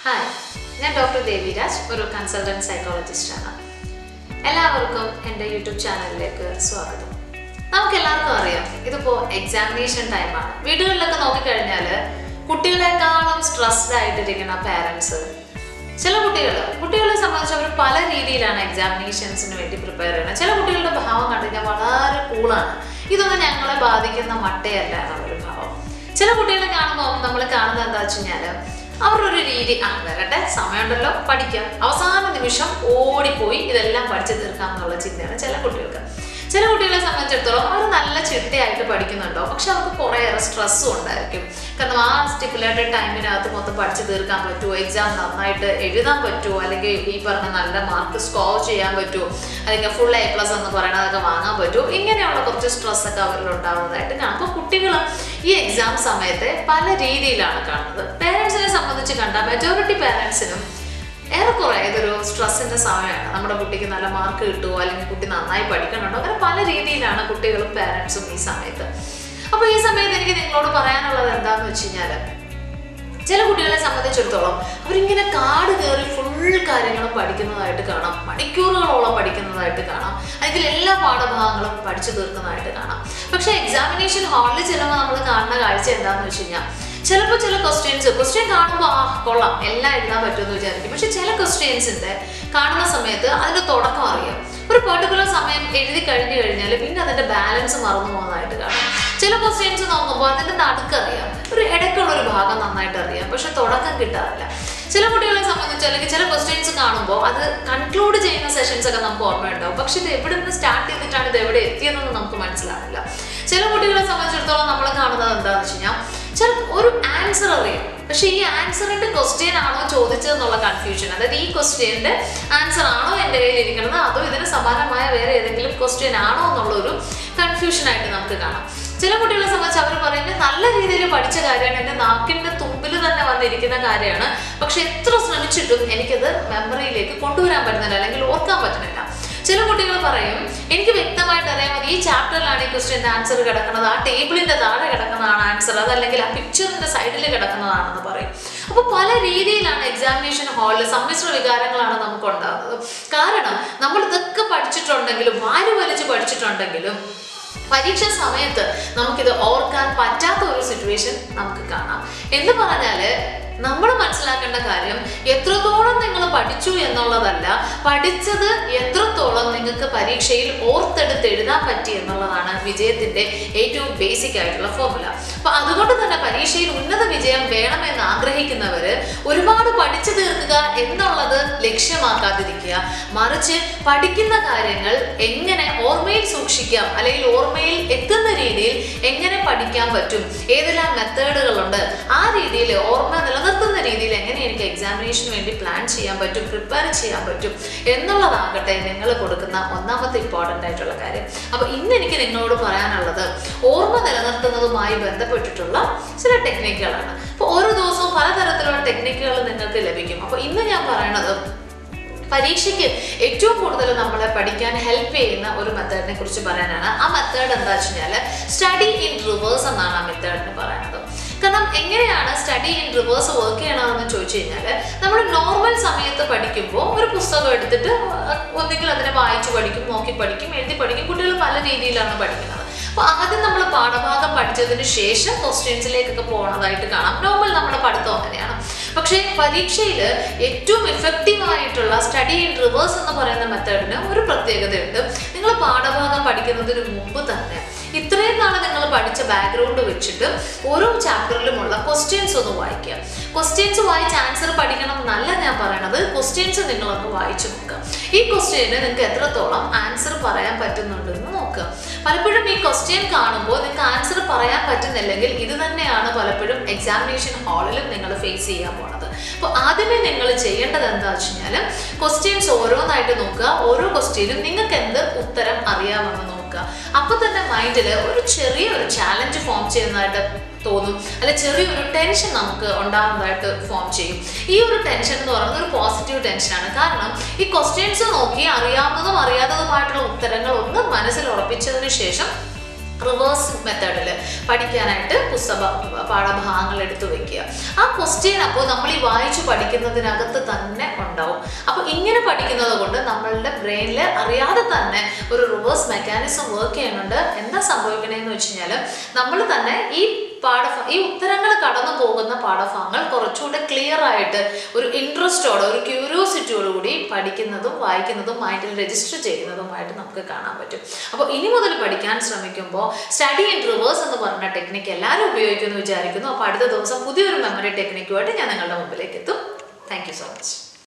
hi ഞാൻ doctor Deviraj ഒരു consultant സൈക്കോളജിസ്റ്റാണ് എല്ലാവർക്കും എൻ്റെ യൂട്യൂബ് ചാനലിലേക്ക് സ്വാഗതം നമുക്ക് എല്ലാവർക്കും അറിയാം ഇതിപ്പോൾ എക്സാമിനേഷൻ ടൈമാണ് വീടുകളിലൊക്കെ നോക്കിക്കഴിഞ്ഞാൽ കുട്ടികളെക്കാളും സ്ട്രെസ്ഡ് ആയിട്ടിരിക്കുന്ന പാരൻസ് ചില കുട്ടികൾ കുട്ടികളെ സംബന്ധിച്ച് അവർ പല രീതിയിലാണ് എക്സാമിനേഷൻസിന് വേണ്ടി പ്രിപ്പയർ ചെയ്യുന്നത് ചില കുട്ടികളുടെ ഭാവം കണ്ടു കഴിഞ്ഞാൽ വളരെ കൂളാണ് ഇതൊന്നും ഞങ്ങളെ ബാധിക്കുന്ന മട്ടയല്ല എന്നുള്ളൊരു ഭാവം ചില കുട്ടികളെ കാണുമ്പോൾ നമ്മൾ കാണുന്നത് എന്താ വെച്ച് കഴിഞ്ഞാൽ അവരുടെ ഒരു രീതി ആ വരട്ടെ സമയമുണ്ടല്ലോ പഠിക്കാം അവസാന നിമിഷം ഓടിപ്പോയി ഇതെല്ലാം പഠിച്ചു തീർക്കാം എന്നുള്ള ചിന്തയാണ് ചില കുട്ടികൾക്ക് ചില കുട്ടികളെ സംബന്ധിച്ചിടത്തോളം അവർ നല്ല ചിട്ടയായിട്ട് പഠിക്കുന്നുണ്ടോ പക്ഷെ അവർക്ക് കുറേയേറെ സ്ട്രെസ്സും ഉണ്ടായിരിക്കും കാരണം ആ സ്റ്റിപ്പുലേറ്റഡ് ടൈമിനകത്ത് മൊത്തം പഠിച്ചു തീർക്കാൻ പറ്റുമോ എക്സാം നന്നായിട്ട് എഴുതാൻ പറ്റുമോ അല്ലെങ്കിൽ ഈ പറഞ്ഞ നല്ല മാർക്ക് സ്കോർ ചെയ്യാൻ പറ്റുമോ അല്ലെങ്കിൽ ഫുൾ എ പ്ലസ് എന്ന് പറയണതൊക്കെ വാങ്ങാൻ പറ്റുമോ ഇങ്ങനെയുള്ള കുറച്ച് സ്ട്രെസ്സൊക്കെ അവരിൽ ഉണ്ടാവുന്നതായിട്ട് കാണാം അപ്പോൾ കുട്ടികൾ ഈ എക്സാം സമയത്തെ പല രീതിയിലാണ് കാണുന്നത് പേരൻസിനെ സംബന്ധിച്ച് കണ്ട മെജോറിറ്റി പേരൻസിനും ഏറെക്കുറെ ഇതൊരു സ്ട്രെസ്സിന്റെ സമയമാണ് നമ്മുടെ കുട്ടിക്ക് നല്ല മാർക്ക് കിട്ടുമോ അല്ലെങ്കിൽ കുട്ടി നന്നായി പഠിക്കണുണ്ടോ അങ്ങനെ പല രീതിയിലാണ് കുട്ടികളും പാരൻസും ഈ സമയത്ത് അപ്പോൾ ഈ സമയത്ത് എനിക്ക് നിങ്ങളോട് പറയാനുള്ളത് എന്താണെന്ന് വെച്ച് കഴിഞ്ഞാൽ ചില കുട്ടികളെ സംബന്ധിച്ചിടത്തോളം അവരിങ്ങനെ കാട് കയറി ഫുൾ കാര്യങ്ങളും പഠിക്കുന്നതായിട്ട് കാണാം മണിക്കൂറുകളോളം പഠിക്കുന്നതായിട്ട് കാണാം അല്ലെങ്കിൽ എല്ലാ പാഠഭാഗങ്ങളും പഠിച്ചു തീർക്കുന്നതായിട്ട് കാണാം പക്ഷേ എക്സാമിനേഷൻ ഹാളിൽ ചെല്ലുമ്പോൾ നമ്മൾ കാണുന്ന കാഴ്ച എന്താണെന്ന് വെച്ച് കഴിഞ്ഞാൽ ചിലപ്പോൾ ചില ക്വസ്റ്റ്യൻസ് ക്വസ്റ്റ്യൻ കാണുമ്പോൾ ആ കൊള്ളാം എല്ലാം എഴുതാൻ പറ്റുമെന്ന് വിചാരിക്കും പക്ഷെ ചില ക്വസ്റ്റ്യൻസിന്റെ കാണുന്ന സമയത്ത് അതിന്റെ തുടക്കം അറിയാം ഒരു പെർട്ടിക്കുലർ സമയം എഴുതി കഴിഞ്ഞു കഴിഞ്ഞാൽ പിന്നെ അതിന്റെ ബാലൻസ് മറന്നു പോകുന്നതായിട്ട് കാണാം ചില ക്വസ്റ്റ്യൻസ് നോക്കുമ്പോൾ അതിന്റെ നടുക്കറിയാം ഒരു ഇടയ്ക്കുള്ള ഒരു ഭാഗം നന്നായിട്ട് അറിയാം പക്ഷെ തുടക്കം കിട്ടാറില്ല ചില കുട്ടികളെ സംബന്ധിച്ച് അല്ലെങ്കിൽ ചില ക്വസ്റ്റ്യൻസ് കാണുമ്പോൾ അത് കൺക്ലൂഡ് ചെയ്യുന്ന സെഷൻസ് ഒക്കെ നമുക്ക് ഓർമ്മയുണ്ടാവും പക്ഷെ ഇത് എവിടെ നിന്ന് സ്റ്റാർട്ട് ചെയ്തിട്ടാണ് ഇത് എവിടെ എത്തിയതെന്ന് നമുക്ക് മനസ്സിലാവില്ല ചില കുട്ടികളെ സംബന്ധിച്ചിടത്തോളം നമ്മൾ കാണുന്നത് എന്താണെന്ന് വെച്ച് കഴിഞ്ഞാൽ ചില ഒരു ആൻസർ അറിയാം പക്ഷെ ഈ ആൻസറിന്റെ ക്വസ്റ്റ്യൻ ആണോ ചോദിച്ചതെന്നുള്ള കൺഫ്യൂഷൻ അതായത് ഈ ക്വസ്റ്റ്യന്റെ ആൻസർ ആണോ എൻ്റെ കയ്യിൽ ഇരിക്കുന്നത് അതോ ഇതിന് സമാനമായ വേറെ ഏതെങ്കിലും ക്വസ്റ്റ്യൻ ആണോ എന്നുള്ളൊരു കൺഫ്യൂഷൻ ആയിട്ട് നമുക്ക് കാണാം ചില കുട്ടികളെ സംബന്ധിച്ച് അവർ പറയുന്നത് നല്ല രീതിയിൽ പഠിച്ച കാര്യമാണ് എൻ്റെ നാക്കിൻ്റെ തുമ്പിൽ തന്നെ വന്നിരിക്കുന്ന കാര്യമാണ് പക്ഷെ എത്ര ശ്രമിച്ചിട്ടും എനിക്കത് മെമ്മറിയിലേക്ക് കൊണ്ടുവരാൻ പറ്റുന്നില്ല അല്ലെങ്കിൽ ഓർക്കാൻ പറ്റുന്നില്ല ചില കുട്ടികൾ പറയും എനിക്ക് വ്യക്തമായിട്ട് അറിയാം ഈ ചാപ്റ്ററിലാണ് ഈ ക്വസ്റ്റ്യൻ്റെ ആൻസർ കിടക്കുന്നത് ആ ടേബിളിന്റെ താഴെ കിടക്കുന്നതാണ് ആൻസർ അതല്ലെങ്കിൽ ആ പിക്ചറിന്റെ സൈഡിൽ കിടക്കുന്നതാണെന്ന് പറയും അപ്പോൾ പല രീതിയിലാണ് എക്സാമിനേഷൻ ഹാളിൽ സമ്മിശ്ര വികാരങ്ങളാണ് നമുക്ക് ഉണ്ടാകുന്നത് കാരണം നമ്മൾ ഇതൊക്കെ പഠിച്ചിട്ടുണ്ടെങ്കിലും വാരി വലിച്ച് പഠിച്ചിട്ടുണ്ടെങ്കിലും പരീക്ഷ സമയത്ത് നമുക്കിത് ഓർക്കാൻ പറ്റാത്ത ഒരു സിറ്റുവേഷൻ നമുക്ക് കാണാം എന്ന് പറഞ്ഞാല് നമ്മൾ മനസ്സിലാക്കേണ്ട കാര്യം എത്രത്തോളം നിങ്ങൾ പഠിച്ചു എന്നുള്ളതല്ല പഠിച്ചത് എത്രത്തോളം നിങ്ങൾക്ക് പരീക്ഷയിൽ ഓർത്തെടുത്ത് എഴുതാൻ പറ്റി എന്നുള്ളതാണ് വിജയത്തിന്റെ ഏറ്റവും ബേസിക് ആയിട്ടുള്ള ഫോർമുല അപ്പൊ അതുകൊണ്ട് തന്നെ പരീക്ഷയിൽ ഉന്നത വിജയം വേണമെന്ന് ആഗ്രഹിക്കുന്നവര് ഒരുപാട് പഠിച്ചു തീർക്കുക എന്നുള്ളത് ലക്ഷ്യമാക്കാതിരിക്കുക മറിച്ച് പഠിക്കുന്ന കാര്യങ്ങൾ എങ്ങനെ ഓർമ്മയിൽ സൂക്ഷിക്കാം അല്ലെങ്കിൽ ഓർമ്മയിൽ എത്തുന്ന രീതിയിൽ എങ്ങനെ പഠിക്കാൻ പറ്റും ഏതെല്ലാം മെത്തേഡുകളുണ്ട് ആ രീതിയിൽ ഓർമ്മ നിലനിർത്തുന്ന രീതിയിൽ എങ്ങനെ എനിക്ക് എക്സാമിനേഷന് വേണ്ടി പ്ലാൻ ചെയ്യാൻ പറ്റും പ്രിപ്പയർ ചെയ്യാൻ പറ്റും എന്നുള്ളതാകട്ടെ നിങ്ങൾ കൊടുക്കുന്ന ഒന്നാമത്തെ ഇമ്പോർട്ടൻ്റ് ആയിട്ടുള്ള കാര്യം അപ്പോൾ ഇന്ന് എനിക്ക് നിങ്ങളോട് പറയാനുള്ളത് ഓർമ്മ നിലനിർത്തുന്നതുമായി ബന്ധപ്പെട്ടിട്ടുള്ള ചില ടെക്നിക്കുകളാണ് അപ്പോൾ ഓരോ ദിവസവും പലതരത്തിലുള്ള ടെക്നിക്കുകൾ നിങ്ങൾക്ക് ലഭിക്കും അപ്പോൾ ഇന്ന് ഞാൻ പറയണത് പരീക്ഷയ്ക്ക് ഏറ്റവും കൂടുതൽ നമ്മളെ പഠിക്കാൻ ഹെൽപ്പ് ചെയ്യുന്ന ഒരു മെത്തേഡിനെ കുറിച്ച് പറയാനാണ് ആ മെത്തേഡ് എന്താ വെച്ച് കഴിഞ്ഞാൽ സ്റ്റഡി ഇൻ റിവേഴ്സ് എന്നാണ് ആ മെത്തേഡിന് പറയുന്നത് കാരണം എങ്ങനെയാണ് സ്റ്റഡി ഇൻ റിവേഴ്സ് വർക്ക് ചെയ്യണമെന്ന് ചോദിച്ചു കഴിഞ്ഞാൽ നമ്മൾ നോർമൽ സമയത്ത് പഠിക്കുമ്പോൾ ഒരു പുസ്തകം എടുത്തിട്ട് ഒന്നുകിൽ അതിനെ വായിച്ചു പഠിക്കും നോക്കി പഠിക്കും എഴുതി പഠിക്കും കുട്ടികൾ പല രീതിയിലാണ് പഠിക്കുന്നത് അപ്പോൾ ആദ്യം നമ്മൾ പാഠഭാഗം പഠിച്ചതിന് ശേഷം ക്വസ്റ്റ്യൻസിലേക്കൊക്കെ പോകുന്നതായിട്ട് കാണാം നോർമൽ നമ്മുടെ പഠിത്തം അങ്ങനെയാണ് പക്ഷേ പരീക്ഷയിൽ ഏറ്റവും എഫക്റ്റീവ് ആയിട്ടുള്ള സ്റ്റഡി ഇൻ റിവേഴ്സ് എന്ന് പറയുന്ന മെത്തേഡിന് ഒരു പ്രത്യേകതയുണ്ട് നിങ്ങൾ പാഠഭാഗം പഠിക്കുന്നതിന് മുമ്പ് തന്നെ ഇത്രയും നാളെ നിങ്ങൾ പഠിച്ച ബാക്ക്ഗ്രൗണ്ട് വെച്ചിട്ട് ഓരോ ചാപ്റ്ററിലുമുള്ള ക്വസ്റ്റ്യൻസ് ഒന്ന് വായിക്കുക ക്വസ്റ്റ്യൻസ് വായിച്ച് ആൻസർ പഠിക്കണം എന്നല്ല ഞാൻ പറയണത് ക്വസ്റ്റ്യൻസ് നിങ്ങളൊന്ന് വായിച്ചു നോക്കുക ഈ ക്വസ്റ്റ്യന് നിങ്ങൾക്ക് എത്രത്തോളം ആൻസർ പറയാൻ പറ്റുന്നുണ്ടെന്ന് നോക്കുക പലപ്പോഴും ഈ ക്വസ്റ്റ്യൻ കാണുമ്പോൾ നിങ്ങൾക്ക് ആൻസർ പറയാൻ പറ്റുന്നില്ലെങ്കിൽ ഇത് തന്നെയാണ് പലപ്പോഴും എക്സാമിനേഷൻ ഹാളിലും നിങ്ങൾ ഫേസ് ചെയ്യാൻ പോണത് അപ്പോൾ ആദ്യമേ നിങ്ങൾ ചെയ്യേണ്ടത് എന്താ വെച്ച് കഴിഞ്ഞാൽ ക്വസ്റ്റ്യൻസ് ഓരോന്നായിട്ട് നോക്കുക ഓരോ ക്വസ്റ്റ്യനും നിങ്ങൾക്ക് എന്ത് ഉത്തരം അറിയാമെന്ന് നോക്കുക അപ്പൊ തന്നെ മൈൻഡിൽ ഒരു ചെറിയൊരു ചാലഞ്ച് ഫോം ചെയ്യുന്നതായിട്ട് തോന്നും അല്ലെ ചെറിയൊരു ടെൻഷൻ നമുക്ക് ഉണ്ടാകുന്നതായിട്ട് ഫോം ചെയ്യും ഈ ഒരു ടെൻഷൻ എന്ന് പറയുന്നത് ഒരു പോസിറ്റീവ് ടെൻഷനാണ് കാരണം ഈ ക്വസ്റ്റ്യൻസ് നോക്കി അറിയാവുന്നതും അറിയാത്തതുമായിട്ടുള്ള ഉത്തരങ്ങൾ ഒന്ന് മനസ്സിൽ ഉറപ്പിച്ചതിന് ശേഷം റിവേഴ്സ് മെത്തേഡിൽ പഠിക്കാനായിട്ട് പുസ്തക പാഠഭാഗങ്ങൾ എടുത്തു വെക്കുക ആ ക്വസ്റ്റ്യൻ അപ്പോൾ നമ്മൾ ഈ വായിച്ചു പഠിക്കുന്നതിനകത്ത് തന്നെ ഉണ്ടാവും അപ്പോൾ ഇങ്ങനെ പഠിക്കുന്നത് കൊണ്ട് നമ്മളുടെ ബ്രെയിനിൽ അറിയാതെ തന്നെ ഒരു റിവേഴ്സ് മെക്കാനിസം വർക്ക് ചെയ്യുന്നുണ്ട് എന്താ സംഭവിക്കണേന്ന് വെച്ച് കഴിഞ്ഞാൽ നമ്മൾ തന്നെ ഈ പാഠഭ ഈ ഉത്തരങ്ങൾ കടന്നു പോകുന്ന പാഠഭാഗങ്ങൾ കുറച്ചുകൂടെ ക്ലിയർ ആയിട്ട് ഒരു ഇൻട്രസ്റ്റോടെ ഒരു ക്യൂരിയോസിറ്റിയോട് കൂടി പഠിക്കുന്നതും വായിക്കുന്നതും മൈൻഡിൽ രജിസ്റ്റർ ചെയ്യുന്നതുമായിട്ട് നമുക്ക് കാണാൻ പറ്റും അപ്പോൾ ഇനി മുതൽ പഠിക്കാൻ ശ്രമിക്കുമ്പോൾ സ്റ്റഡി ഇൻ റിവേഴ്സ് എന്ന് പറഞ്ഞ ടെക്നിക്ക് എല്ലാവരും ഉപയോഗിക്കുമെന്ന് വിചാരിക്കുന്നു അപ്പോൾ അടുത്ത ദിവസം പുതിയൊരു മെമ്മറി ടെക്നിക്കുമായിട്ട് ഞാൻ നിങ്ങളുടെ മുമ്പിലേക്ക് എത്തും താങ്ക് യു സോ മച്ച്